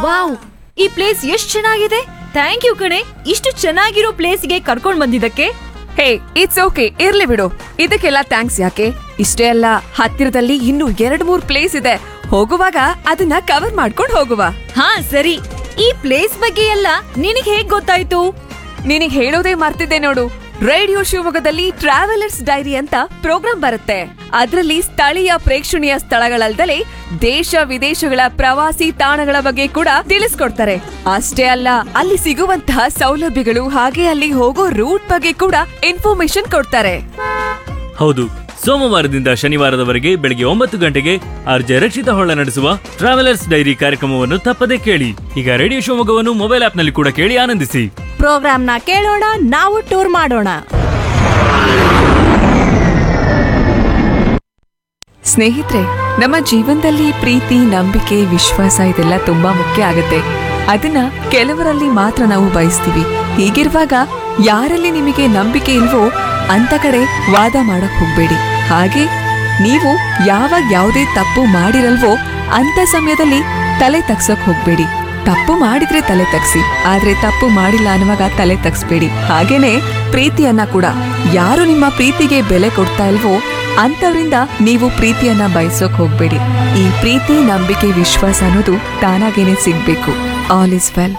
Wow ಈ place ಎಷ್ಟ್ ಚೆನ್ನಾಗಿದೆ ಥ್ಯಾಂಕ್ ಯು ಕಣೆ ಇಷ್ಟು ಚೆನ್ನಾಗಿರೋ ಪ್ಲೇಸ್ಗೆ ಕರ್ಕೊಂಡ್ ಬಂದಿದ್ದಕ್ಕೆ ಹೇ ಇಟ್ಸ್ ಓಕೆ ಇರ್ಲಿ ಬಿಡು ಇದಕ್ಕೆಲ್ಲ ಥ್ಯಾಂಕ್ಸ್ ಯಾಕೆ ಇಷ್ಟೇ ಅಲ್ಲ ಹತ್ತಿರದಲ್ಲಿ ಇನ್ನೂ ಎರಡ್ ಮೂರ್ ಪ್ಲೇಸ್ ಇದೆ ಹೋಗುವಾಗ ಅದನ್ನ ಕವರ್ ಮಾಡ್ಕೊಂಡು ಹೋಗುವ ಹಾ ಸರಿ ಈ ಪ್ಲೇಸ್ ಬಗ್ಗೆ ಎಲ್ಲ ನಿನಗ್ ಹೇಗ್ ಗೊತ್ತಾಯ್ತು ನಿನಗ್ ಹೇಳೋದೇ ಮರ್ತಿದ್ದೆ ನೋಡು ರೇಡಿಯೋ ಶಿವಮೊಗ್ಗದಲ್ಲಿ ಟ್ರಾವೆಲರ್ಸ್ ಡೈರಿ ಅಂತ ಪ್ರೋಗ್ರಾಂ ಬರುತ್ತೆ ಅದರಲ್ಲಿ ಸ್ಥಳೀಯ ಪ್ರೇಕ್ಷಣೀಯ ಸ್ಥಳಗಳಲ್ದಲೇ ದೇಶ ವಿದೇಶಗಳ ಪ್ರವಾಸಿ ತಾಣಗಳ ಬಗ್ಗೆ ಕೂಡ ತಿಳಿಸ್ಕೊಡ್ತಾರೆ ಅಷ್ಟೇ ಅಲ್ಲ ಅಲ್ಲಿ ಸಿಗುವಂತಹ ಸೌಲಭ್ಯಗಳು ಹಾಗೆ ಅಲ್ಲಿ ಹೋಗೋ ರೂಟ್ ಬಗ್ಗೆ ಕೂಡ ಇನ್ಫಾರ್ಮೇಶನ್ ಕೊಡ್ತಾರೆ ಹೌದು ಸೋಮವಾರದಿಂದ ಶನಿವಾರದವರೆಗೆ ಬೆಳಗ್ಗೆ ಒಂಬತ್ತು ಗಂಟೆಗೆ ಆರ್ಜೆ ರಕ್ಷಿತ ಹೊಳ್ಳ ನಡೆಸುವ ಟ್ರಾವೆಲರ್ಸ್ ಡೈರಿ ಕಾರ್ಯಕ್ರಮವನ್ನು ತಪ್ಪದೇ ಕೇಳಿ ಈಗ ರೇಡಿಯೋ ಶಿವಮೊಗ್ಗವನ್ನು ಮೊಬೈಲ್ ಆಪ್ನಲ್ಲಿ ಕೂಡ ಕೇಳಿ ಆನಂದಿಸಿ ಪ್ರೋಗ್ರಾಮ್ನ ಕೇಳೋಣ ನಾವು ಟೂರ್ ಮಾಡೋಣ ಸ್ನೇಹಿತರೆ ನಮ್ಮ ಜೀವನದಲ್ಲಿ ಪ್ರೀತಿ ನಂಬಿಕೆ ವಿಶ್ವಾಸ ಇದೆಲ್ಲ ತುಂಬಾ ಮುಖ್ಯ ಆಗುತ್ತೆ ಅದನ್ನ ಕೆಲವರಲ್ಲಿ ಮಾತ್ರ ನಾವು ಬಯಸ್ತೀವಿ ಹೀಗಿರುವಾಗ ಯಾರಲ್ಲಿ ನಿಮಗೆ ನಂಬಿಕೆ ಇಲ್ವೋ ಅಂತ ಕಡೆ ವಾದ ಮಾಡಕ್ ಹೋಗ್ಬೇಡಿ ಹಾಗೆ ನೀವು ಯಾವಾಗ ಯಾವುದೇ ತಪ್ಪು ಮಾಡಿರಲ್ವೋ ಅಂತ ಸಮಯದಲ್ಲಿ ತಲೆ ತಗ್ಸಕ್ ಹೋಗ್ಬೇಡಿ ತಪ್ಪು ಮಾಡಿದ್ರೆ ತಲೆ ತಗ್ಸಿ ಆದ್ರೆ ತಪ್ಪು ಮಾಡಿಲ್ಲ ಅನ್ನುವಾಗ ತಲೆ ತಗ್ಸ್ಬೇಡಿ ಹಾಗೇನೆ ಪ್ರೀತಿಯನ್ನ ಕೂಡ ಯಾರು ನಿಮ್ಮ ಪ್ರೀತಿಗೆ ಬೆಲೆ ಕೊಡ್ತಾ ಇಲ್ವೋ ಅಂತವರಿಂದ ನೀವು ಪ್ರೀತಿಯನ್ನ ಬಯಸೋಕ್ ಹೋಗ್ಬೇಡಿ ಈ ಪ್ರೀತಿ ನಂಬಿಕೆ ವಿಶ್ವಾಸ ಅನ್ನೋದು ತಾನಾಗೇನೆ ಸಿಗ್ಬೇಕು ಆಲ್ ಇಸ್ ವೆಲ್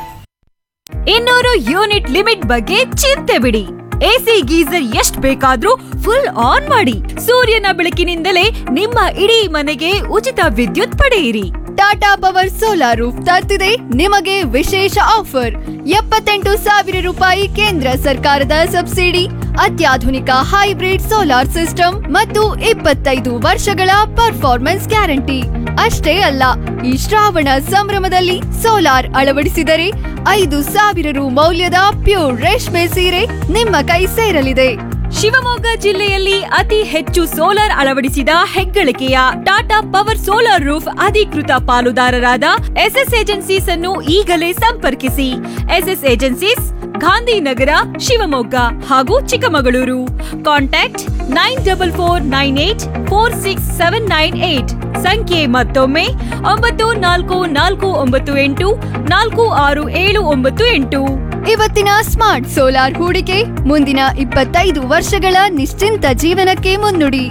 ಇನ್ನೂರು ಯೂನಿಟ್ ಲಿಮಿಟ್ ಬಗ್ಗೆ ಚಿಂತೆ ಬಿಡಿ ಎಸಿ ಗೀಸರ್ ಎಷ್ಟ್ ಬೇಕಾದ್ರೂ ಫುಲ್ ಆನ್ ಮಾಡಿ ಸೂರ್ಯನ ಬೆಳಕಿನಿಂದಲೇ ನಿಮ್ಮ ಇಡೀ ಮನೆಗೆ ಉಚಿತ ವಿದ್ಯುತ್ ಪಡೆಯಿರಿ ಟಾಟಾ ಪವರ್ ಸೋಲಾರ್ ರೂಫ್ ತರ್ತಿದೆ ನಿಮಗೆ ವಿಶೇಷ ಆಫರ್ ಎಪ್ಪತ್ತೆಂಟು ಸಾವಿರ ರೂಪಾಯಿ ಕೇಂದ್ರ ಸರ್ಕಾರದ ಸಬ್ಸಿಡಿ ಅತ್ಯಾಧುನಿಕ ಹೈಬ್ರಿಡ್ ಸೋಲಾರ್ ಸಿಸ್ಟಮ್ ಮತ್ತು ಇಪ್ಪತ್ತೈದು ವರ್ಷಗಳ ಪರ್ಫಾರ್ಮೆನ್ಸ್ ಗ್ಯಾರಂಟಿ ಅಷ್ಟೇ ಅಲ್ಲ ಈ ಶ್ರಾವಣ ಸಂಭ್ರಮದಲ್ಲಿ ಸೋಲಾರ್ ಅಳವಡಿಸಿದರೆ ಐದು ಸಾವಿರ ರು ಮೌಲ್ಯದ ಪ್ಯೂರ್ ರೇಷ್ಮೆ ಸೀರೆ ನಿಮ್ಮ ಕೈ ಸೇರಲಿದೆ ಶಿವಮೊಗ್ಗ ಜಿಲ್ಲೆಯಲ್ಲಿ ಅತಿ ಹೆಚ್ಚು ಸೋಲಾರ್ ಅಳವಡಿಸಿದ ಹೆಗ್ಗಳಿಕೆಯ ಟಾಟಾ ಪವರ್ ಸೋಲಾರ್ ರೂಫ್ ಅಧಿಕೃತ ಪಾಲುದಾರರಾದ ಎಸ್ಎಸ್ ಏಜೆನ್ಸೀಸ್ ಅನ್ನು ಈಗಲೇ ಸಂಪರ್ಕಿಸಿ ಎಸ್ಎಸ್ ಏಜೆನ್ಸೀಸ್ ಗಾಂಧಿನಗರ ಶಿವಮೊಗ್ಗ ಹಾಗೂ Chikkamagaluru contact nine double four nine eight four six seven nine eight ಸಂಖ್ಯೆ ಮತ್ತೊಮ್ಮೆ ಒಂಬತ್ತು ನಾಲ್ಕು ನಾಲ್ಕು ಒಂಬತ್ತು ಎಂಟು ನಾಲ್ಕು ಆರು ಏಳು ಒಂಬತ್ತು ಎಂಟು ಇವತ್ತಿನ ಸ್ಮಾರ್ಟ್ ಸೋಲಾರ್ ಹೂಡಿಕೆ ಮುಂದಿನ ಇಪ್ಪತ್ತೈದು ವರ್ಷಗಳ ನಿಶ್ಚಿಂತ ಜೀವನಕ್ಕೆ ಮುನ್ನುಡಿ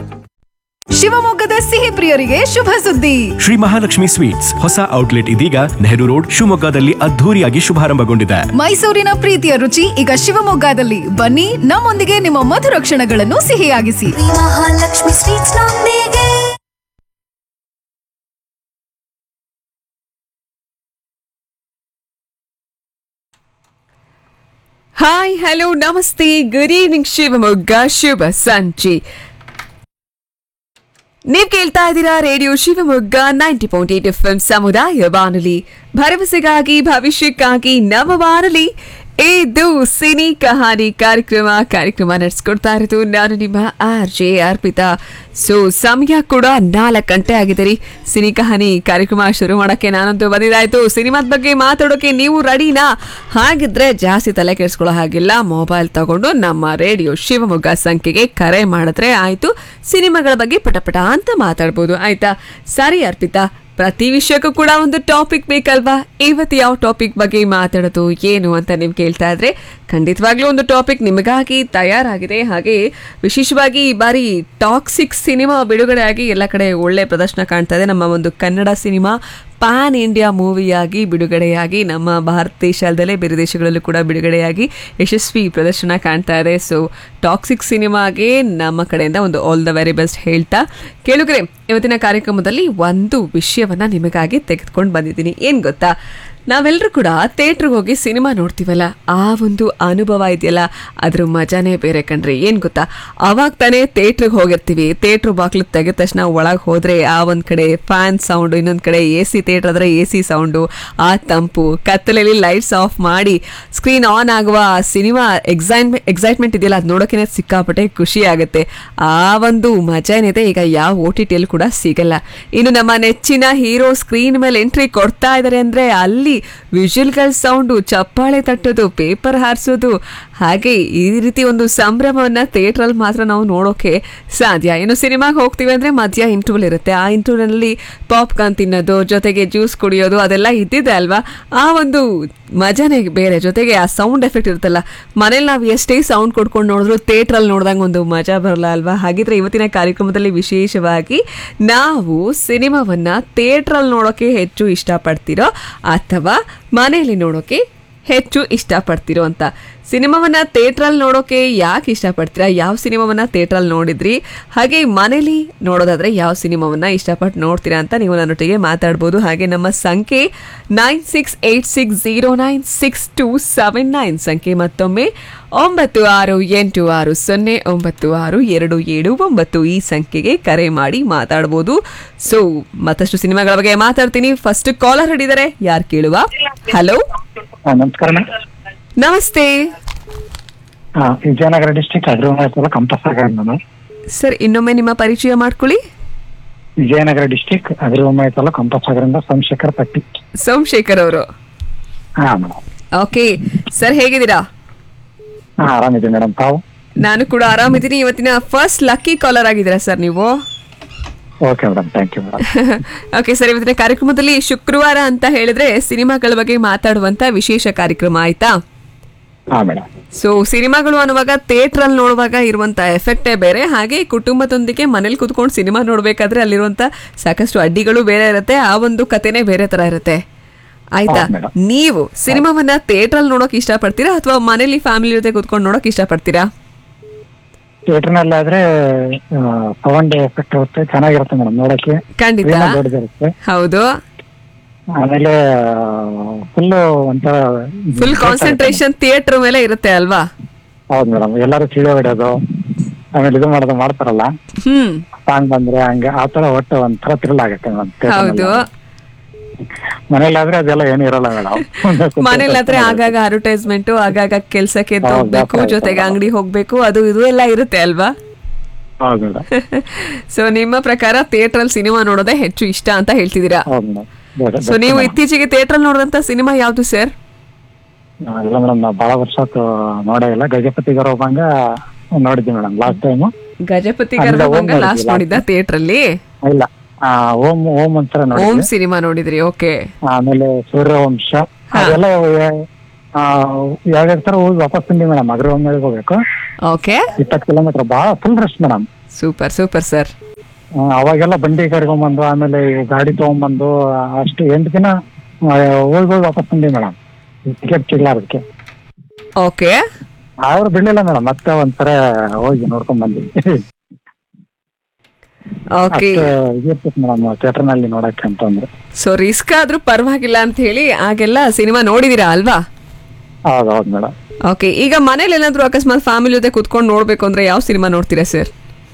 ಶಿವಮೊಗ್ಗದ ಸಿಹಿ ಪ್ರಿಯರಿಗೆ ಶುಭ ಸುದ್ದಿ ಶ್ರೀ ಮಹಾಲಕ್ಷ್ಮಿ ಸ್ವೀಟ್ಸ್ ಹೊಸ ಔಟ್ಲೆಟ್ ಇದೀಗ ನೆಹರು ರೋಡ್ ಶಿವಮೊಗ್ಗದಲ್ಲಿ ಅದ್ಧೂರಿಯಾಗಿ ಶುಭಾರಂಭಗೊಂಡಿದೆ ಮೈಸೂರಿನ ಪ್ರೀತಿಯ ರುಚಿ ಈಗ ಶಿವಮೊಗ್ಗದಲ್ಲಿ ಬನ್ನಿ ನಮ್ಮೊಂದಿಗೆ ನಿಮ್ಮ ಮಧುರ ಕ್ಷಣಗಳನ್ನು ಸಿಹಿಯಾಗಿಸಿ ಮಹಾಲಕ್ಷ್ಮಿ ಸ್ವೀಟ್ಸ್ ನೊಂದಿಗೆ ಹಾಯ್ ಹಲೋ ನಮಸ್ತೆ ಗುಡ್ ಈವ್ನಿಂಗ್ ಶಿವಮೊಗ್ಗ ಶುಭ ಸಂಜೆ ನೀವ್ ಕೇಳ್ತಾ ಇದ್ದೀರಾ radio Shivamogga ninety point eight F M ಸಮುದಾಯ ಬಾನುಲಿ ಭರವಸೆಗಾಗಿ ಭವಿಷ್ಯಕ್ಕಾಗಿ ನಮ್ಮ ಬಾನುಲಿ ಇದು ಸಿನಿ ಕಹಾನಿ ಕಾರ್ಯಕ್ರಮ ಕಾರ್ಯಕ್ರಮ ನಡೆಸ್ಕೊಡ್ತಾ ಇರೋದು ನಾನು ನಿಮ್ಮ ಆರ್ ಜೆ ಅರ್ಪಿತಾ ಸೊ ಸಮಯ ಕೂಡ ನಾಲ್ಕು ಗಂಟೆ ಆಗಿದೆ ರೀ ಸಿನಿ ಕಹಾನಿ ಕಾರ್ಯಕ್ರಮ ಶುರು ಮಾಡೋಕ್ಕೆ ನಾನಂತೂ ಬಂದಿದ್ದಾಯ್ತು ಸಿನಿಮಾದ ಬಗ್ಗೆ ಮಾತಾಡೋಕೆ ನೀವು ರೆಡಿನಾ ಹಾಗಿದ್ರೆ ಜಾಸ್ತಿ ತಲೆ ಕೆಡಿಸ್ಕೊಳ್ಳೋ ಹಾಗಿಲ್ಲ ಮೊಬೈಲ್ ತಗೊಂಡು ನಮ್ಮ ರೇಡಿಯೋ ಶಿವಮೊಗ್ಗ ಸಂಖ್ಯೆಗೆ ಕರೆ ಮಾಡಿದ್ರೆ ಆಯ್ತು ಸಿನಿಮಾಗಳ ಬಗ್ಗೆ ಪಟಪಟ ಅಂತ ಮಾತಾಡ್ಬೋದು ಆಯ್ತಾ ಸರಿ ಅರ್ಪಿತಾ ಪ್ರತಿ ವಿಷಯಕ್ಕೂ ಕೂಡ ಒಂದು ಟಾಪಿಕ್ ಬೇಕಲ್ವಾ ಇವತ್ತು ಯಾವ ಟಾಪಿಕ್ ಬಗ್ಗೆ ಮಾತಾಡೋದು ಏನು ಅಂತ ನೀವು ಕೇಳ್ತಾ ಇದ್ರೆ ಖಂಡಿತವಾಗ್ಲೂ ಒಂದು ಟಾಪಿಕ್ ನಿಮಗಾಗಿ ತಯಾರಾಗಿದೆ ಹಾಗೆ ವಿಶೇಷವಾಗಿ ಈ ಬಾರಿ ಟಾಕ್ಸಿಕ್ ಸಿನಿಮಾ ಬಿಡುಗಡೆಯಾಗಿ ಎಲ್ಲ ಕಡೆ ಒಳ್ಳೆ ಪ್ರದರ್ಶನ ಕಾಣ್ತಾ ಇದೆ ನಮ್ಮ ಒಂದು ಕನ್ನಡ ಸಿನಿಮಾ ಪ್ಯಾನ್ ಇಂಡಿಯಾ ಮೂವಿಯಾಗಿ ಬಿಡುಗಡೆಯಾಗಿ ನಮ್ಮ ಭಾರತ ದೇಶ ಅಲ್ಲದೆ ಬೇರೆ ದೇಶಗಳಲ್ಲೂ ಕೂಡ ಬಿಡುಗಡೆಯಾಗಿ ಯಶಸ್ವಿ ಪ್ರದರ್ಶನ ಕಾಣ್ತಾ ಇದೆ ಸೊ ಟಾಕ್ಸಿಕ್ ಸಿನಿಮಾಗೆ ನಮ್ಮ ಕಡೆಯಿಂದ ಒಂದು ಆಲ್ ದ ವೆರಿ ಬೆಸ್ಟ್ ಹೇಳ್ತಾ ಕೇಳುಗರೆ ಇವತ್ತಿನ ಕಾರ್ಯಕ್ರಮದಲ್ಲಿ ಒಂದು ವಿಷಯವನ್ನ ನಿಮಗಾಗಿ ತೆಗೆದುಕೊಂಡು ಬಂದಿದ್ದೀನಿ ಏನ್ ಗೊತ್ತಾ ನಾವೆಲ್ಲರೂ ಕೂಡ ಥಿಯೇಟ್ರಿಗೆ ಹೋಗಿ ಸಿನಿಮಾ ನೋಡ್ತೀವಲ್ಲ ಆ ಒಂದು ಅನುಭವ ಇದೆಯಲ್ಲ ಅದ್ರ ಮಜಾನೇ ಬೇರೆ ಕಣ್ರಿ ಏನು ಗೊತ್ತಾ ಅವಾಗ ತಾನೇ ಥಿಯೇಟ್ರಿಗೆ ಹೋಗಿರ್ತೀವಿ ಥಿಯೇಟ್ರ್ ಬಾಗ್ಲು ತೆಗೆದ ತಕ್ಷಣ ಒಳಗೆ ಹೋದರೆ ಆ ಒಂದು ಕಡೆ ಫ್ಯಾನ್ ಸೌಂಡು ಇನ್ನೊಂದು ಕಡೆ ಎ ಸಿ ಥಿಯೇಟ್ರ್ ಆದರೆ ಎ ಸಿ ಸೌಂಡು ಆ ತಂಪು ಕತ್ತಲಲ್ಲಿ ಲೈಟ್ಸ್ ಆಫ್ ಮಾಡಿ ಸ್ಕ್ರೀನ್ ಆನ್ ಆಗುವ ಆ ಸಿನಿಮಾ ಎಕ್ಸೈಟ್ಮೆಂಟ್ ಎಕ್ಸೈಟ್ಮೆಂಟ್ ಇದೆಯಲ್ಲ ಅದು ನೋಡೋಕೆ ಸಿಕ್ಕಾಪಟ್ಟೆ ಖುಷಿ ಆಗುತ್ತೆ ಆ ಒಂದು ಮಜಾ ಏನಿದೆ ಈಗ ಯಾವ ಓ ಟಿ ಟಿಯಲ್ಲಿ ಕೂಡ ಸಿಗಲ್ಲ ಇನ್ನು ನಮ್ಮ ನೆಚ್ಚಿನ ಹೀರೋ ಸ್ಕ್ರೀನ್ ಮೇಲೆ ಎಂಟ್ರಿ ಕೊಡ್ತಾ ಇದ್ದಾರೆ ಅಂದರೆ ಅಲ್ಲಿ ವಿಷಲ್ಗಳ ಸೌಂಡು ಚಪ್ಪಾಳೆ ತಟ್ಟೋದು ಪೇಪರ್ ಹಾರಿಸೋದು ಹಾಗೆ ಈ ರೀತಿ ಒಂದು ಸಂಭ್ರಮವನ್ನ ಥಿಯೇಟ್ರಲ್ಲಿ ಮಾತ್ರ ನಾವು ನೋಡೋಕೆ ಸಾಧ್ಯ ಇನ್ನು ಸಿನಿಮಾಗೆ ಹೋಗ್ತೀವಿ ಅಂದ್ರೆ ಮಧ್ಯ ಇಂಟರ್ವಲ್ ಇರುತ್ತೆ ಆ ಇಂಟರ್ವಲ್ನಲ್ಲಿ ಪಾಪ್ಕಾರ್ನ್ ತಿನ್ನೋದು ಜೊತೆಗೆ ಜ್ಯೂಸ್ ಕುಡಿಯೋದು ಅದೆಲ್ಲ ಇದ್ದಿದೆ ಅಲ್ವಾ ಆ ಒಂದು ಮಜಾನೇ ಬೇರೆ ಜೊತೆಗೆ ಆ ಸೌಂಡ್ ಎಫೆಕ್ಟ್ ಇರುತ್ತಲ್ಲ ಮನೇಲಿ ನಾವು ಎಷ್ಟೇ ಸೌಂಡ್ ಕೊಡ್ಕೊಂಡು ನೋಡಿದ್ರು ಥಿಯೇಟ್ರಲ್ಲಿ ನೋಡಿದಂಗೆ ಒಂದು ಮಜಾ ಬರಲ್ಲ ಅಲ್ವಾ ಹಾಗಿದ್ರೆ ಇವತ್ತಿನ ಕಾರ್ಯಕ್ರಮದಲ್ಲಿ ವಿಶೇಷವಾಗಿ ನಾವು ಸಿನಿಮಾವನ್ನ ಥಿಯೇಟ್ರಲ್ಲಿ ನೋಡೋಕೆ ಹೆಚ್ಚು ಇಷ್ಟಪಡ್ತೀರೋ ಅಥವಾ ಮನೆಯಲ್ಲಿ ನೋಡೋಕೆ ಹೆಚ್ಚು ಇಷ್ಟಪಡ್ತಿರೋ ಅಂತ ಸಿನಿಮಾವನ್ನ ಥಿಯೇಟ್ರಲ್ಲಿ ನೋಡೋಕೆ ಯಾಕೆ ಇಷ್ಟಪಡ್ತೀರಾ ಯಾವ ಸಿನಿಮಾವನ್ನ ಥಿಯೇಟ್ರಲ್ಲಿ ನೋಡಿದ್ರಿ ಹಾಗೆ ಮನೇಲಿ ನೋಡೋದಾದ್ರೆ ಯಾವ ಸಿನಿಮಾವನ್ನ ಇಷ್ಟಪಟ್ಟು ನೋಡ್ತೀರಾ ಅಂತ ನೀವು ನನ್ನೊಟ್ಟಿಗೆ ಮಾತಾಡ್ಬೋದು ಹಾಗೆ ನಮ್ಮ ಸಂಖ್ಯೆ nine six eight six zero nine six two seven nine ಸಂಖ್ಯೆ ಮತ್ತೊಮ್ಮೆ ಒಂಬತ್ತು ಆರು ಎಂಟು ಆರು ಸೊನ್ನೆ ಒಂಬತ್ತು ಆರು ಎರಡು ಏಳು ಒಂಬತ್ತು ಈ ಸಂಖ್ಯೆಗೆ ಕರೆ ಮಾಡಿ ಮಾತಾಡ್ಬೋದು ಸೊ ಮತ್ತಷ್ಟು ಸಿನಿಮಾಗಳ ಬಗ್ಗೆ ಮಾತಾಡ್ತೀನಿ ಫಸ್ಟ್ ಕಾಲರ್ ಹಿಡಿದರೆ ಯಾರು ಕೇಳುವ ಹಲೋ ಹಾ, ನಮಸ್ಕಾರ ಮೇಡಮ್ ನಮಸ್ತೆ ಹಾ ವಿಜಯನಗರ ಡಿಸ್ಟಿಕ್ ಅಗ್ರವಾಳ ಕಂಪಸಾಗರ ನಾನು ಸರ್ ಇನ್ನೊಮ್ಮೆ ನಿಮ್ಮ ಪರಿಚಯ ಮಾಡ್ಕೊಳ್ಳಿ ವಿಜಯನಗರ ಡಿಸ್ಟಿಕ್ ಅಗ್ರವಾಳ ತಾಲೂಕು ಕಂಪಸಾಗರದಿಂದ ಸೋಮಶೇಖರ್ ಪಟ್ಟಿ ಸೋಮಶೇಖರ್ ಅವರು ಹಾ ಮೇಡಮ್ ಓಕೆ ಸರ್ ಹೇಗಿದ್ದೀರಾ ಹಾ ಆರಾಮಿದೆ ಮೇಡಮ್ ತಾವು ನಾನು ಕೂಡ ಆರಾಮಿದ್ದೀನಿ ಇವತ್ತಿನ ಫಸ್ಟ್ ಲಕ್ಕಿ ಕಾಲರ್ ಆಗಿದ್ದೀರಾ ಸರ್ ನೀವು okay madam thank you madam okay sir ಇವತ್ತಿನ ಕಾರ್ಯಕ್ರಮದಲ್ಲಿ ಶುಕ್ರವಾರ ಅಂತ ಹೇಳಿದ್ರೆ ಸಿನಿಮಾಗಳ ಬಗ್ಗೆ ಮಾತಾಡುವಂತ ವಿಶೇಷ ಕಾರ್ಯಕ್ರಮ ಆಯ್ತಾ ಹಾ ಮೇಡಮ್ ಸೊ ಸಿನಿಮಾಗಳು ಅನ್ನುವಾಗ ಥಿಯೇಟ್ರಲ್ಲಿ ನೋಡುವಾಗ ಇರುವಂತ ಎಫೆಕ್ಟೇ ಬೇರೆ ಹಾಗೆ ಕುಟುಂಬದೊಂದಿಗೆ ಮನೇಲಿ ಕುತ್ಕೊಂಡು ಸಿನಿಮಾ ನೋಡ್ಬೇಕಾದ್ರೆ ಅಲ್ಲಿರುವಂತ ಸಾಕಷ್ಟು ಅಡ್ಡಿಗಳು ಬೇರೆ ಇರುತ್ತೆ ಆ ಒಂದು ಕಥೆನೇ ಬೇರೆ ತರ ಇರುತ್ತೆ ಆಯ್ತಾ ಹೌದ್ madam. ನೀವು ಸಿನಿಮಾವನ್ನ ಥಿಯೇಟ್ರಲ್ಲಿ ನೋಡೋಕೆ ಇಷ್ಟಪಡ್ತೀರಾ ಅಥವಾ ಮನೇಲಿ ಫ್ಯಾಮಿಲಿ ಜೊತೆ ಕುತ್ಕೊಂಡು ನೋಡೋಕೆ ಇಷ್ಟಪಡ್ತೀರಾ ಥಿಯೇಟರ್ನಲ್ಲಿ ಆದ್ರೆ ಸೌಂಡ್ ಎಫೆಕ್ಟ್ ಇರುತ್ತೆ ಚೆನ್ನಾಗಿರುತ್ತೆ ಮೇಡಮ್ ನೋಡಕ್ಕೆ ಖಂಡಿತ screen ದೊಡ್ಡದಿರುತ್ತೆ ಹೌದು ಆಮೇಲೆ ಫುಲ್ ಒಂಥರ ಫುಲ್ ಕಾನ್ಸಂಟ್ರೇಷನ್ ಥಿಯೇಟರ್ ಮೇಲೆ ಇರುತ್ತೆ ಅಲ್ವಾ ಹೌದು ಮೇಡಮ್ ಎಲ್ಲರೂ ಚಿಡೆ ಹೊಡೆಯೋದು ಆಮೇಲೆ ಇದು ಮಾಡೋದು ಮಾಡ್ತಾರಲ್ಲ ಹ್ಮ್ ಸಾಂಗ್ ಬಂದ್ರೆ ಹಂಗೆ ಆ ತರ ಒಟ್ಟು ಒಂಥರ ಥ್ರಿಲ್ ಆಗುತ್ತೆ ಮೇಡಮ್ ಹೌದು ಮನೇಲಾದ್ರೆ ಅದೆಲ್ಲ ಏನು ಇರಲ್ಲ ಮೇಡಮ್ ಮನೇಲಾದ್ರೆ ಆಗಾಗ ಅಡ್ವರ್ಟೈಸ್ಮೆಂಟ್ ಆಗಾಗ ಕೆಲ್ಸಕ್ಕೆ ಎದ್ದು ಹೌದು, ಹೋಗ್ಬೇಕು ಹೌದು, ಜೊತೆಗೆ ಹೌದು. ಅಂಗಡಿ ಹೋಗ್ಬೇಕು ಅದು ಇದು ಎಲ್ಲ ಇರುತ್ತೆ ಅಲ್ವಾ ಹೌದು ಮೇಡಮ್ ಸೊ ನಿಮ್ಮ ಪ್ರಕಾರ ಥಿಯೇಟರ್ ಅಲ್ಲಿ ಸಿನಿಮಾ ನೋಡೋದೇ ಹೆಚ್ಚು ಇಷ್ಟ ಅಂತ ಹೇಳ್ತಿದ್ದೀರಾ ಹೌದು ಮೇಡಮ್ ಸೊ ನೀವು ಇತ್ತೀಚೆಗೆ ಥಿಯೇಟರ್ ಅಲ್ಲಿ ನೋಡಿದಂತ ಸಿನಿಮಾ ಯಾವ್ದು ಸರ್ ಇಲ್ಲ ಮೇಡಮ್ ನಾವು ಬಹಳ ವರ್ಷ ಆತು ನೋಡೇ ಇಲ್ಲ ಗಜಪತಿ ಗರೋಬಂಗ ನೋಡಿದ್ವಿ ಮೇಡಮ್ ಲಾಸ್ಟ್ ಟೈಮ್ ಗಜಪತಿ ಅಂದ್ರೆ ಗರ್ಭಂಗ ಓಂ ಲಾಸ್ಟ್ ನೋಡಿದ್ವಿ ನೋಡಿದ್ದ ಥಿಯೇಟರ್ ಅಲ್ಲಿ ಇಲ್ಲ ಆ, ಓಂ ಓಂ ಒಂಥರ ಓಂ ನೋಡಿದ್ವಿ ಸಿನಿಮಾ ನೋಡಿದ್ರಿ ಓಕೆ ಆಮೇಲೆ ಸೂರ್ಯವಂಶ ಅದೆಲ್ಲ ಎರಡೆರಡು ತರ ಹೋಗಿ ವಾಪಸ್ ಬಂದ್ವಿ ಮೇಡಮ್ ಅಗ್ರ ಒಮ್ಮೆ ಹೋಗ್ಬೇಕು ಓಕೆ ಇಪ್ಪತ್ತು ಕಿಲೋಮೀಟರ್ ಬಹಳ full rush madam super super sir ಅವಾಗೆಲ್ಲ ಬಂಡಿ ಕರ್ಕೊಂಬಂದು ಆಮೇಲೆ ಇವು ಗಾಡಿ ತಗೊಂಬಂದು ಅಷ್ಟು ಎಂಟು ದಿನ ಆ, ಹೋಗಿ ಹೋಗಿ ವಾಪಸ್ ಬಂದ್ವಿ ಮೇಡಮ್ ಟಿಕೆಟ್ ಸಿಗ್ಲಾರ್ದಕ್ಕೆ ಓಕೆ ಅವ್ರು ಬಿಡ್ಲಿಲ್ಲ ಮೇಡಮ್ ಮತ್ತೆ ಒಂಥರ ಹೋಗಿ ನೋಡ್ಕೊಂಡ್ ಬಂದ್ವಿ ಓಕೆ ಅಷ್ಟು ಇದಿರ್ತೈತೆ ಮೇಡಮ್ ಥಿಯೇಟರ್ ನಲ್ಲಿ ನೋಡಕ್ಕೆ ಅಂತಂದ್ರೆ ಸೊ ರಿಸ್ಕ್ ಆದ್ರೂ ಪರವಾಗಿಲ್ಲ ಅಂತ ಹೇಳಿ ಆಗೆಲ್ಲ ಸಿನಿಮಾ ನೋಡಿದೀರಾ ಅಲ್ವಾ ಹೌದು ಹೌದು ಮೇಡಮ್ ಓಕೆ ಈಗ ಮನೇಲಿ ಏನಾದ್ರು ಅಕಸ್ಮಾತ್ ಫ್ಯಾಮಿಲಿ ಜೊತೆ ಕುತ್ಕೊಂಡು ನೋಡ್ಬೇಕು ಅಂದ್ರೆ ಯಾವ ಸಿನಿಮಾ ನೋಡ್ತೀರಾ ಸರ್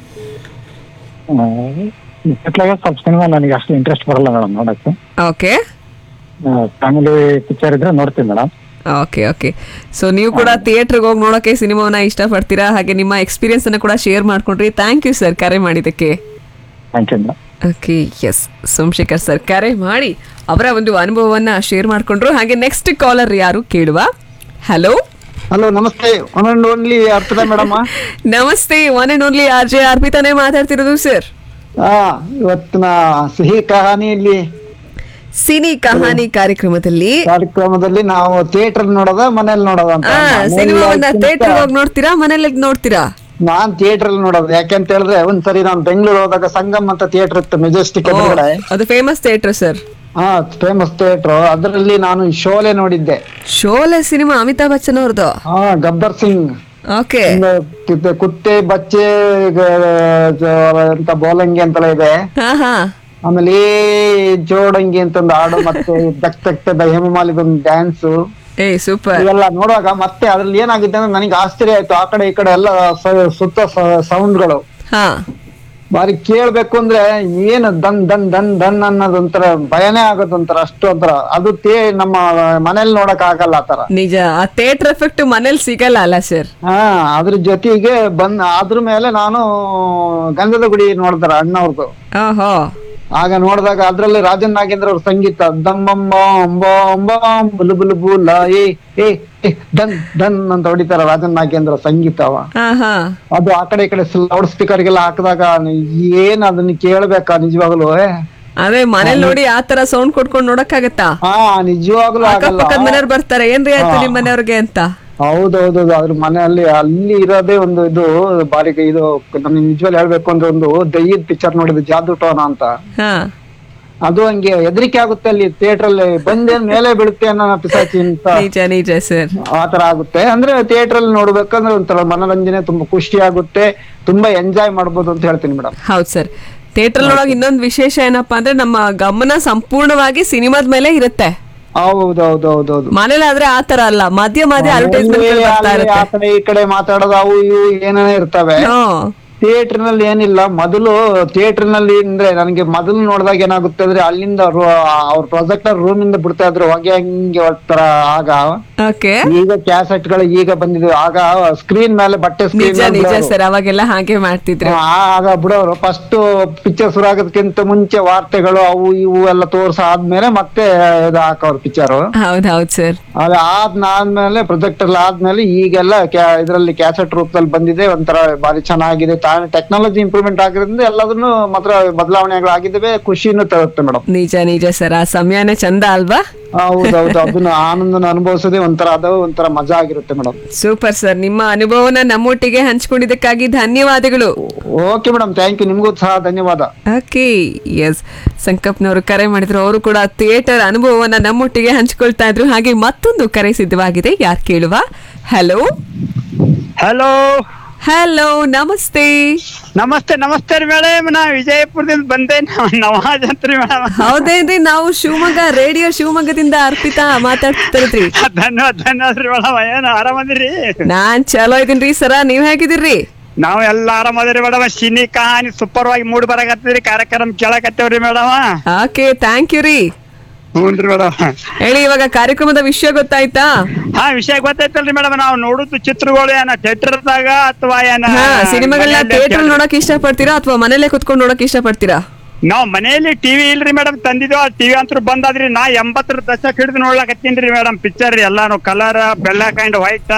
ಇತ್ಲಾಗ ಸ್ವಲ್ಪ ಸಿನಿಮಾ ನನಗೆ ಅಷ್ಟು ಇಂಟ್ರೆಸ್ಟ್ ಬರಲ್ಲ ಮೇಡಮ್ ನೋಡಕ್ಕೆ ಓಕೆ ಫ್ಯಾಮಿಲಿ ಪಿಕ್ಚರ್ ಇದ್ರೆ ನೋಡ್ತೀನಿ ಮೇಡಮ್ ಓಕೆ ಓಕೆ ಸೊ ನೀವು ಕೂಡ ಥಿಯೇಟರ್ಗೆ ಹೋಗಿ ನೋಡೋಕೆ ಸಿನಿಮಾವನ್ನ ಇಷ್ಟಪಡ್ತೀರಾ ಹಾಗೆ ನಿಮ್ಮ ಎಕ್ಸ್ಪೀರಿಯನ್ಸ್ ಅನ್ನ ಕೂಡ ಶೇರ್ ಮಾಡ್ಕೊಂಡ್ರಿ ಥ್ಯಾಂಕ್ ಯು ಸರ್ ಕರೆ ಮಾಡಿದ್ದಕ್ಕೆ thank you madam okay yes Somashekhar sir ಕರೆ ಮಾಡಿ ಅವರ ಒಂದು ಅನುಭವವನ್ನ ಶೇರ್ ಮಾಡ್ಕೊಂಡ್ರು ಹಾಗೆ ನೆಕ್ಸ್ಟ್ ಕಾಲರ್ ಯಾರು ಕೇಳುವ hello hello namaste one and only Arpita madam namaste one and only R J ಅರ್ಪಿತಾನೇ ಮಾತಾಡ್ತಿರೋದು ಸರ್ ಹಾ ಇವತ್ತಿನ ಸಿಹಿ ಕಹಾನಿಯಲ್ಲಿ ಸಿನಿ ಕಹಾನಿ ಕಾರ್ಯಕ್ರಮದಲ್ಲಿ ಕಾರ್ಯಕ್ರಮದಲ್ಲಿ ನಾವು ಥಿಯೇಟರ್ ನೋಡೋದ ಮನೇಲಿ ನೋಡೋದ ಅಂತ ಆ ಮನೇಲಿ ಸಿನಿಮಾವನ್ನ ಅದಕ್ಕಿಂತ ಥಿಯೇಟರ್ ಹೋಗಿ ನೋಡ್ತೀರಾ ಮನೇಲಿ ನೋಡ್ತೀರಾ ನಾನ್ ಥಿಯೇಟರ್ ಅಲ್ಲಿ ನೋಡೋದು ಯಾಕೆಂತ ಹೇಳಿದ್ರೆ ಒಂದ್ಸರಿ ನಾನು ಬೆಂಗಳೂರು ಹೋದಾಗ ಸಂಗಮ್ ಅಂತ ಥಿಯೇಟರ್ ಇತ್ತು ಮೆಜೆಸ್ಟಿಕ್ ಓ, ಎದುರುಗಡೆ ಅದು ಫೇಮಸ್ ಥಿಯೇಟರ್ ಸರ್ ಹಾ ಫೇಮಸ್ ಥಿಯೇಟರ್ ಅದರಲ್ಲಿ ನಾನು ಶೋಲೆ ನೋಡಿದ್ದೆ ಶೋಲೆ ಸಿನಿಮಾ ಅಮಿತಾಬ್ ಬಚ್ಚನ್ ಅವ್ರದ್ದು ಹಾ ಗಬ್ಬರ್ ಸಿಂಗ್ ಓಕೆ ಕಿತ್ತೆ- ಕುತ್ತೆ ಬಚ್ಚೆ ಗ- ಅಂತ ಬೋಲಂಗಿ ಅಂತೆಲ್ಲ ಇದೆ ಹಾ ಹಾ ಆಮೇಲೆ ಏ ಜೋಡಂಗಿ ಅಂತಂದು ಹಾಡು ಮತ್ತೆ ದಕ್ ದಕ್ ದ ಹೇಮಮಾಲಿದೊಂದು ಡ್ಯಾನ್ಸ್ ಏ ಸೂಪರ್ ಇವೆಲ್ಲ ನೋಡುವಾಗ ಮತ್ತೆ ಅದ್ರಲ್ಲಿ ಏನಾಗಿದೆ ಅಂದ್ರೆ ನನಗೆ ಆಶ್ಚರ್ಯ ಆಯ್ತು ಆ ಕಡೆ ಈ ಕಡೆ ಎಲ್ಲ ಸ- ಸುತ್ತ ಸೌಂಡ್ಗಳು ಹಾ ಬಾರಿ ಕೇಳ್ಬೇಕು ಅಂದ್ರೆ ಏನು ದನ್ ದನ್ ದನ್ ದನ್ ಅನ್ನೋದು ಒಂಥರ ಭಯನೇ ಆಗೋದು ಒಂಥರ ಅಷ್ಟು ಒಂಥರ ಅದು ತೇ ನಮ್ಮ ಮನೇಲಿ ನೋಡಕ್ ಆಗಲ್ಲ ಆತರ ನಿಜ ಆ ಥಿಯೇಟರ್ ಎಫೆಕ್ಟ್ ಮನೇಲಿ ಸಿಗಲ್ಲ ಅಲ್ಲ ಸರ್ ಹಾ ಅದ್ರ ಜೊತೆಗೆ ಬಂದ್ ಅದ್ರ ಮೇಲೆ ನಾನು ಗಂಧದ ಗುಡಿ ನೋಡ್ತಾರ ಅಣ್ಣವ್ರದ್ದು ಓಹೋ ಆಗ ನೋಡಿದಾಗ ಅದ್ರಲ್ಲಿ ರಾಜನ್ ನಾಗೇಂದ್ರ ಅವ್ರ ಸಂಗೀತ ದಮ್ಮಮ್ಮ ಅಂಬ ಅಂಬ ಬುಲು ಬುಲು ಬುಲ ಏ ಏ ಏ, ಡನ್ ಡನ್ ಅಂತ ಹೊಡಿತಾರ ರಾಜನ್ ನಾಗೇಂದ್ರ ಸಂಗೀತ ಅವ ಹಾ ಹಾ ಅದು ಆ ಕಡೆ ಈ ಕಡೆ ಲೌಡ್ ಸ್ಪೀಕರ್ ಗೆಲ್ಲ ಹಾಕಿದಾಗ ಏನ್ ಅದನ್ನ ಕೇಳ್ಬೇಕಾ ನಿಜವಾಗ್ಲು ಏ? ಅದೇ ಮನೇಲಿ ನೋಡಿ ಆ ತರ ಸೌಂಡ್ ಕೊಟ್ಕೊಂಡು ನೋಡಕ್ಕಾಗತ್ತಾ ಹಾ ನಿಜವಾಗ್ಲೂ ಆಗಲ್ಲ ಅಕ್ಕಪಕ್ಕದ ಮನೆಯವ್ರು ಬರ್ತಾರೆ ಏನ್ರಿ ಆಯ್ತು ನಿಮ್ ಮನೆಯವ್ರಿಗೆ ಅಂತ ಹೌದೌದೌದು ಅದ್ರ ಮನೆಯಲ್ಲಿ ಅಲ್ಲಿ ಇರೋದೇ ಒಂದು ಇದು ಬಾರಿ ಇದು ನಮ್ಗೆ ನಿಜವಾಗ್ಲೂ ಹೇಳ್ಬೇಕು ಅಂದ್ರೆ ಒಂದು ದಯ್ಯದ ಪಿಕ್ಚರ್ ನೋಡಿದ್ದು ಜಾದು ಟೋನ ಅಂತ ಹಾ ಅದು ಹಂಗೆ ಹೆದರಿಕೆ ಆಗುತ್ತೆ ಅಲ್ಲಿ ಥಿಯೇಟರ್ ಅಲ್ಲಿ ಬಂದೇನ್ ಮೇಲೆ ಬೀಳುತ್ತೆ ಅನ್ನೋ ಪಿಸಾಚಿ ಅಂತ ನಿಜ ನಿಜ ಸರ್ ಆತರ ಆಗುತ್ತೆ ಅಂದ್ರೆ ಥಿಯೇಟರ್ ಅಲ್ಲಿ ನೋಡ್ಬೇಕಂದ್ರೆ ಒಂಥರ ಮನೋರಂಜನೆ ತುಂಬಾ ಖುಷಿ ಆಗುತ್ತೆ ತುಂಬಾ ಎಂಜಾಯ್ ಮಾಡ್ಬೋದು ಅಂತ ಹೇಳ್ತೀನಿ ಮೇಡಮ್ ಹೌದ್ ಸರ್ ಥಿಯೇಟರ್ ಒಳಗೆ ಇನ್ನೊಂದು ವಿಶೇಷ ಏನಪ್ಪಾ ಅಂದ್ರೆ ನಮ್ಮ ಗಮನ ಸಂಪೂರ್ಣವಾಗಿ ಸಿನಿಮಾದ ಮೇಲೆ ಇರುತ್ತೆ ಹೌದೌದೌದೌದು ಮನೇಲಿ ಆದ್ರೆ ಆ ತರ ಅಲ್ಲ ಮಧ್ಯ ಮಧ್ಯ ಅಡ್ವರ್ಟೈಸ್ಮೆಂಟ್ ಬರ್ತಾ ಅಲ್ಲಿ ಆ ಇರುತ್ತೆ ಕಡೆ ಈ ಕಡೆ ಮಾತಾಡೋದು ಅವು ಇವು ಏನೇನೋ ಇರ್ತವೆ ಹ್ಮ್. ಥಿಯೇಟರ್ ನಲ್ಲಿ ಏನಿಲ್ಲ ಮೊದಲು ಥಿಯೇಟರ್ ನಲ್ಲಿ ಅಂದ್ರೆ ನನಗೆ ಮೊದಲು ನೋಡಿದಾಗ ಏನಾಗುತ್ತೆ ಅಂದ್ರೆ ಅಲ್ಲಿಂದ ಅವ್ರ ಪ್ರೊಜೆಕ್ಟರ್ ರೂಮ್ ಇಂದ ಬಿಡ್ತಾ ಇದ್ರು ಹೊಗೆ ಹಂಗೆ ಒಂಥರ ಆಗ ಓಕೆ ಈಗ ಕ್ಯಾಸೆಟ್ ಗಳು ಈಗ ಬಂದಿದ್ವು ಆಗ ಸ್ಕ್ರೀನ್ ಮೇಲೆ ಬಟ್ಟೆ ನಿಜ ಸ್ಕ್ರೀನ್ ನಿಜ ಸರ್ ಅವಾಗೆಲ್ಲ ಹಾಗೆ ಮಾಡ್ತಿದ್ರು ಆಗ ಬಿಡೋರು ಫಸ್ಟ್ ಪಿಕ್ಚರ್ ಶುರು ಆಗೋದಕ್ಕಿಂತ ಮುಂಚೆ ವಾರ್ತೆಗಳು ಅವು ಇವು ಎಲ್ಲ ತೋರ್ಸ ಆದ್ಮೇಲೆ ಮತ್ತೆ ಇದು ಹಾಕೋರು ಪಿಕ್ಚರ್ ಹೌದ್ ಹೌದ್ ಸರ್ ಅದು ಆದ್ಮೇಲೆ ಪ್ರೊಜೆಕ್ಟರ್ ಆದ್ಮೇಲೆ ಈಗೆಲ್ಲ ಕ್ಯಾ- ಇದ್ರಲ್ಲಿ ಕ್ಯಾಸೆಟ್ ರೂಪದಲ್ಲಿ ಬಂದಿದೆ ಒಂಥರ ಬಾರಿ ಚೆನ್ನಾಗಿದೆ ಟೆಕ್ನಾಲಜಿ ಇಂಪ್ರೂವ್ಮೆಂಟ್ ಆಗಿರೋದ್ರಿಂದ ಎಲ್ಲದನ್ನು ಮಾತ್ರ ಬದಲಾವಣೆಗಳು ಆಗಿದ್ದಾವೆ ಖುಷಿನೂ ತರುತ್ತೆ ಮೇಡಮ್ ನಿಜ ನಿಜ ಸರ್ ಆ ಸಮಯನೇ ಚಂದ ಅಲ್ವಾ ಹೌದೌದು ಅದನ್ನ ಆನಂದನ ಅನುಭವಿಸೋದೇ ಒಂಥರ ಅದು ಒಂಥರ ಮಜಾ ಆಗಿರುತ್ತೆ ಮೇಡಮ್ ಸೂಪರ್ ಸರ್ ನಿಮ್ಮ ಅನುಭವನ ನಮ್ಮೊಟ್ಟಿಗೆ ಹಂಚ್ಕೊಂಡಿದ್ದಕ್ಕಾಗಿ ಧನ್ಯವಾದಗಳು ಓಕೆ ಮೇಡಮ್ ಥ್ಯಾಂಕ್ ಯು ನಿಮ್ಗೂ ಸಹ ಧನ್ಯವಾದ ಓಕೆ ಎಸ್ ಸಂಕಪ್ನವರು ಕರೆ ಮಾಡಿದ್ರು ಅವರು ಕೂಡ ಥಿಯೇಟರ್ ಅನುಭವವನ್ನ ನಮ್ಮೊಟ್ಟಿಗೆ ಹಂಚ್ಕೊಳ್ತಾ ಇದ್ರು ಹಾಗೆ ಮತ್ತೊಂದು ಕರೆ ಸಿದ್ಧವಾಗಿದೆ ಯಾರು ಕೇಳುವ ಹಲೋ ಹಲೋ ಹಲೋ ನಮಸ್ತೆ ನಮಸ್ತೆ ನಮಸ್ತೆ ರೀ ಮೇಡಮ್ ನಾ ವಿಜಯಪುರದಿಂದ ಬಂದೆ ನಾವ್ ನವಾಜ್ ಅಂತ ರೀ ಮೇಡಮ್ ಹೌದೇನ್ರಿ ನಾವು ಶಿವಮೊಗ್ಗ ರೇಡಿಯೋ ಶಿವಮೊಗ್ಗದಿಂದ ಅರ್ಪಿತಾ ಮಾತಾಡ್ತಿರ್ತೀವಿ ಧನ್ಯವಾದ ಧನ್ಯವಾದ ರೀ ಮೇಡಮ್ ಏನ್ ಆರಾಮದಿರಿ ನಾನ್ ಚಲೋ ಇದೀನ್ರಿ ಸರ ನೀವ್ ಹೇಗಿದ್ದೀರಿ ನಾವ್ ಎಲ್ಲ ಆರಾಮದಿರಿ ಮೇಡಮ್ ಸಿನಿ ಕಹಾನಿ ಸೂಪರ್ ವಾಗಿ ಮೂಡ್ ಬರಾಕತ್ತಿದ್ರಿ ಕಾರ್ಯಕ್ರಮ ಕೇಳಕತ್ತೇವ್ರಿ ಮೇಡಮ್ ಓಕೆ ಥ್ಯಾಂಕ್ ಯು ರೀ ಹ್ಞೂನ್ರಿ ಮೇಡಮ್ ಹೇಳಿ ಇವಾಗ ಕಾರ್ಯಕ್ರಮದ ವಿಷಯ ಗೊತ್ತಾಯ್ತಾ ಹಾ ವಿಷಯ ಗೊತ್ತೈತಲ್ರಿ ಮೇಡಮ್ ನಾವು ನೋಡುದು ಚಿತ್ರಗಳು ಏನ ಥಿಯೇಟರ್ದಾಗ ಅಥವಾ ಏನ ಹಾ ಸಿನಿಮಾಗಳನ್ನ ಮನೆಯಲ್ಲೇ ಥಿಯೇಟರ್ ನೋಡಕ್ ಇಷ್ಟ ಪಡ್ತೀರಾ ಅಥವಾ ಮನೇಲೆ ಕುತ್ಕೊಂಡು ನೋಡಕ್ ಇಷ್ಟ ಪಡ್ತೀರಾ ನಾವ್ ಮನೆಯಲ್ಲಿ ಟಿವಿ ಇಲ್ರಿ ಮೇಡಮ್ ತಂದಿದ್ವು ಆ ಟಿವಿ ಅಂತೂ ಬಂದಾದ್ರಿ ನಾ ಎಂಬತ್ತರ ದಶಕ ಹಿಡಿದು ನೋಡ್ಲಕತ್ತೀನ್ರಿ ಮೇಡಮ್ ಪಿಕ್ಚರ್ ಎಲ್ಲಾನು colour black and white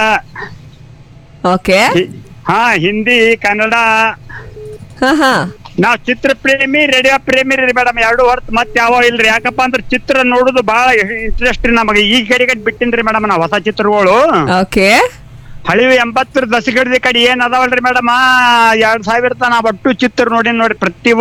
okay ಹಾ ಹಿಂದಿ ಕನ್ನಡ ಹಾ ಹಾ ನಾವ್ ಚಿತ್ರ ಪ್ರೇಮಿ ರೇಡಿಯೋ ಪ್ರೇಮಿ ರೀ ಮೇಡಮ್ ಎರಡು ಹೊರತು ಮತ್ತೆ ಯಾವ ಇಲ್ರಿ ಯಾಕಪ್ಪ ಅಂದ್ರೆ ಚಿತ್ರ ನೋಡುದು ಬಹಳ ಇಂಟ್ರೆಸ್ಟ್ ರೀ ನಮಗೆ ಈ ಕಡೆ ಕಡೆ ಬಿಟ್ಟಿನ್ರಿ ಮೇಡಮ್ ನಾವ್ ಹೊಸ ಚಿತ್ರಗಳು ಓಕೆ ಹಳಿವು ಎಂಬತ್ತರ ದಶಕದ ಕಡೆ ಏನ್ ಅದಾವಲ್ರಿ ಮೇಡಮ್ ಎರಡ್ ಸಾವಿರ ತನ ಒಟ್ಟು ಚಿತ್ರ ನೋಡಿ ನೋಡಿ ಪ್ರತಿ